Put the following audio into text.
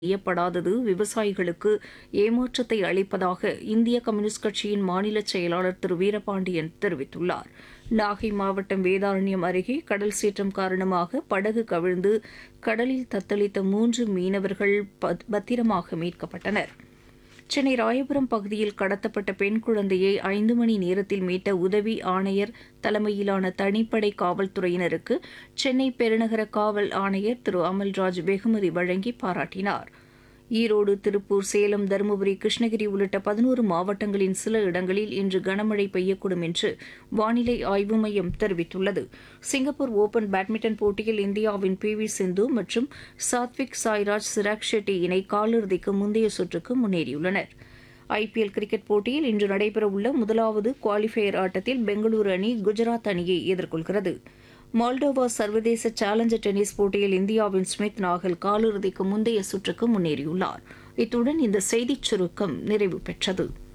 செய்யப்படாதது விவசாயிகளுக்கு ஏமாற்றத்தை அளிப்பதாக இந்திய கம்யூனிஸ்ட் கட்சியின் மாநில செயலாளர் திரு வீரபாண்டியன் தெரிவித்துள்ளார் நாகை மாவட்டம் வேதாரண்யம் அருகே கடல் சீற்றம் காரணமாக படகு கவிழ்ந்து கடலில் தத்தளித்த மூன்று மீனவர்கள் பத்- பத்திரமாக மீட்கப்பட்டனர் சென்னை ராயபுரம் பகுதியில் கடத்தப்பட்ட பெண் குழந்தையை ஐந்து மணி நேரத்தில் மீட்ட உதவி ஆணையர் தலைமையிலான தனிப்படை காவல்துறையினருக்கு சென்னை பெருநகர காவல் ஆணையர் திரு அமல்ராஜ் வெகுமதி வழங்கி பாராட்டினார் ஈரோடு திருப்பூர் சேலம் தருமபுரி கிருஷ்ணகிரி உள்ளிட்ட பதினோரு மாவட்டங்களின் சில இடங்களில் இன்று கனமழை பெய்யக்கூடும் என்று வானிலை ஆய்வு மையம் தெரிவித்துள்ளது சிங்கப்பூர் ஓபன் பேட்மிண்டன் போட்டியில் இந்தியாவின் பி வி சிந்து மற்றும் சாத்விக் சாய்ராஜ் சிராக் ஷெட்டி இணை காலிறுதிக்கு முந்தைய சுற்றுக்கு முன்னேறியுள்ளனர் ஐபிஎல் கிரிக்கெட் போட்டியில் இன்று நடைபெறவுள்ள முதலாவது குவாலிஃபயர் ஆட்டத்தில் பெங்களூரு அணி குஜராத் அணியை எதிர்கொள்கிறது மால்டோவா சர்வதேச சேலஞ்சர் டென்னிஸ் போட்டியில் இந்தியாவின் ஸ்மித் நாகல் காலிறுதிக்கு முந்தைய சுற்றுக்கு முன்னேறியுள்ளார் இத்துடன் இந்த செய்திச் சுருக்கம் நிறைவு பெற்றது